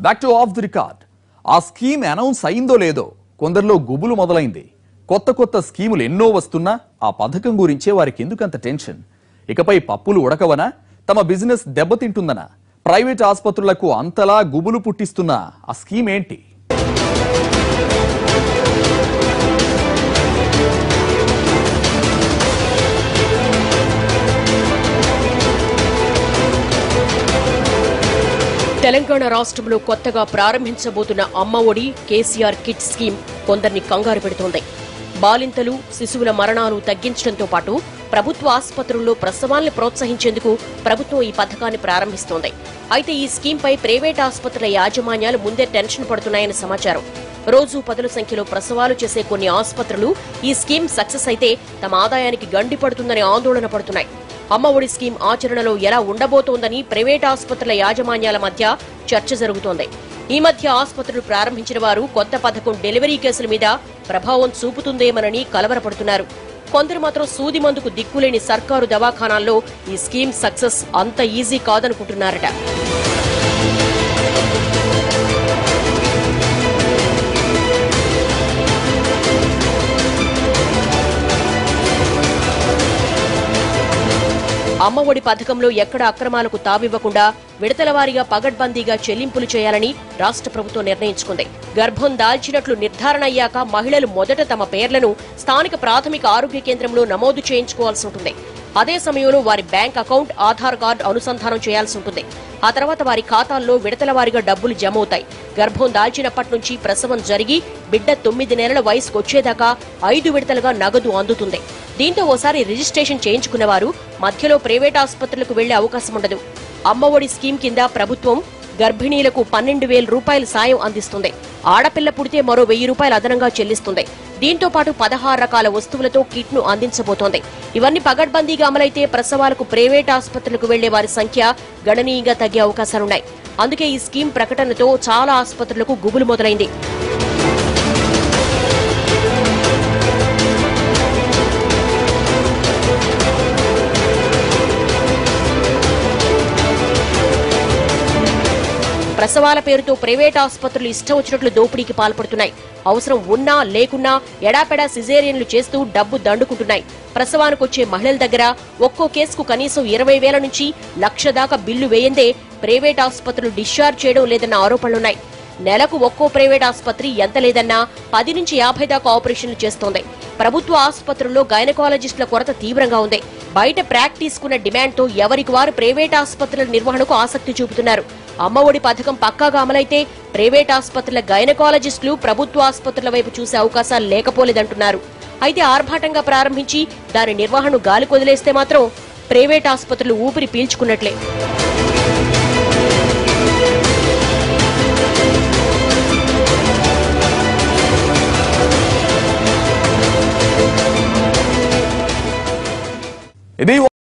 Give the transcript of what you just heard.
back to off the record ఆ scheme announce అయిందో లేదో కొందరిలో గుబులు మొదలైంది కొత్త కొత్త స్కీములు ఎన్నో వస్తున్నా ఆ పథకం గురించే వారికి ఎందుకంత టెన్షన్ ఇకపై పప్పులు ఉడకవనా తమ బిజినెస్ దెబ్బతింటుందనా ప్రైవేట్ ఆసుపత్రులకు అంతలా గుబులు పుట్టిస్తున్న ఆ స్కీమ్ ఏంటి తెలంగాణ రాష్ట్రంలో కొత్తగా ప్రారంభించబోతున్న అమ్మ ఒడి కేసీఆర్ కిట్ స్కీమ్ కొందరిని కంగారు పెడుతోంది బాలింతలు శిశువుల మరణాలు తగ్గించడంతో పాటు ప్రభుత్వ ఆసుపత్రుల్లో ప్రసవాల్ని ప్రోత్సహించేందుకు ప్రభుత్వం ఈ పథకాన్ని ప్రారంభిస్తోంది అయితే ఈ స్కీమ్పై ప్రైవేట్ ఆసుపత్రుల యాజమాన్యాలు ముందే టెన్షన్ పడుతున్నాయని సమాచారం రోజు పదుల సంఖ్యలో ప్రసవాలు చేసే కొన్ని ఆసుపత్రులు ఈ స్కీమ్ సక్సెస్ అయితే తమ ఆదాయానికి గండి పడుతుందని ఆందోళన పడుతున్నాయి అమ్మ ఒడి స్కీమ్ ఆచరణలో ఎలా ఉండబోతోందని ప్రైవేట్ ఆసుపత్రుల యాజమాన్యాల మధ్య చర్చ జరుగుతోంది ఈ మధ్య ఆసుపత్రులు ప్రారంభించిన వారు కొత్త పథకం డెలివరీ కేసుల మీద ప్రభావం చూపుతుందేమనని కలవరపడుతున్నారు కొందరు మాత్రం సూది మందుకు దిక్కులేని సర్కారు దవాఖానాల్లో ఈ స్కీమ్ సక్సెస్ అంత ఈజీ కాదనుకుంటున్నారట అమ్మఒడి పథకంలో ఎక్కడ అక్రమాలకు తావివ్వకుండా విడతల వారీగా పగడ్బందీగా చెల్లింపులు చేయాలని రాష్ట్ర ప్రభుత్వం నిర్ణయించుకుంది గర్భం దాల్చినట్లు నిర్ధారణ అయ్యాక మహిళలు మొదట తమ పేర్లను స్థానిక ప్రాథమిక ఆరోగ్య కేంద్రంలో నమోదు చేయించుకోవాల్సి ఉంటుంది అదే సమయంలో వారి బ్యాంక్ అకౌంట్ ఆధార్ కార్డు అనుసంధానం చేయాల్సి ఉంటుంది ఆ తర్వాత వారి ఖాతాల్లో విడతల వారీగా డబ్బులు జమ అవుతాయి గర్భం దాల్చినప్పటి నుంచి ప్రసవం జరిగి బిడ్డ తొమ్మిది నెలల వయసుకు వచ్చేదాకా ఐదు విడతలుగా నగదు అందుతుంది దీంతో ఓసారి రిజిస్ట్రేషన్ చేయించుకున్న వారు మధ్యలో ప్రైవేట్ ఆసుపత్రులకు వెళ్లే అవకాశం ఉండదు అమ్మఒడి స్కీమ్ కింద ప్రభుత్వం గర్భిణీలకు పన్నెండు వేల రూపాయల సాయం అందిస్తుంది ఆడపిల్ల పుడితే మరో వెయ్యి రూపాయలు అదనంగా చెల్లిస్తుంది దీంతో పాటు పదహారు రకాల వస్తువులతో కిట్ ను అందించబోతోంది ఇవన్నీ పగడ్బందీగా అమలైతే ప్రసవాలకు ప్రైవేట్ ఆసుపత్రులకు వెళ్లే వారి సంఖ్య గణనీయంగా తగ్గే అవకాశాలున్నాయి అందుకే ఈ స్కీమ్ ప్రకటనతో చాలా ఆసుపత్రులకు గుబులు మొదలైంది ప్రసవాల పేరుతో ప్రైవేట్ ఆసుపత్రులు ఇష్టం వచ్చినట్లు దోపిడీకి పాల్పడుతున్నాయి అవసరం ఉన్నా లేకున్నా ఎడాపెడా సిజేరియన్లు చేస్తూ డబ్బు దండుకుంటున్నాయి ప్రసవానికి వచ్చే మహిళల దగ్గర ఒక్కో కేసుకు కనీసం ఇరవై వేల నుంచి లక్ష దాకా బిల్లు వేయందే ప్రైవేట్ ఆసుపత్రులు డిశ్చార్జ్ చేయడం లేదన్న ఆరోపణలున్నాయి నెలకు ఒక్కో ప్రైవేట్ ఆసుపత్రి ఎంత లేదన్నా పది నుంచి యాభై దాకా ఆపరేషన్లు చేస్తోంది ప్రభుత్వ ఆసుపత్రుల్లో గైనకాలజిస్టుల కొరత తీవ్రంగా ఉంది బయట ప్రాక్టీస్ కున్న డిమాండ్ తో ఎవరికి వారు ప్రైవేట్ ఆసుపత్రుల నిర్వహణకు ఆసక్తి చూపుతున్నారు అమ్మఒడి పథకం పక్కాగా అమలైతే ప్రైవేట్ ఆసుపత్రుల గైనకాలజిస్టులు ప్రభుత్వ ఆసుపత్రుల వైపు చూసే అవకాశాలు లేకపోలేదంటున్నారు అయితే ఆర్భాటంగా ప్రారంభించి దాని నిర్వహణను గాలి కొదిలేస్తే మాత్రం ప్రైవేట్ ఆసుపత్రులు ఊపిరి పీల్చుకున్నట్లే ఇది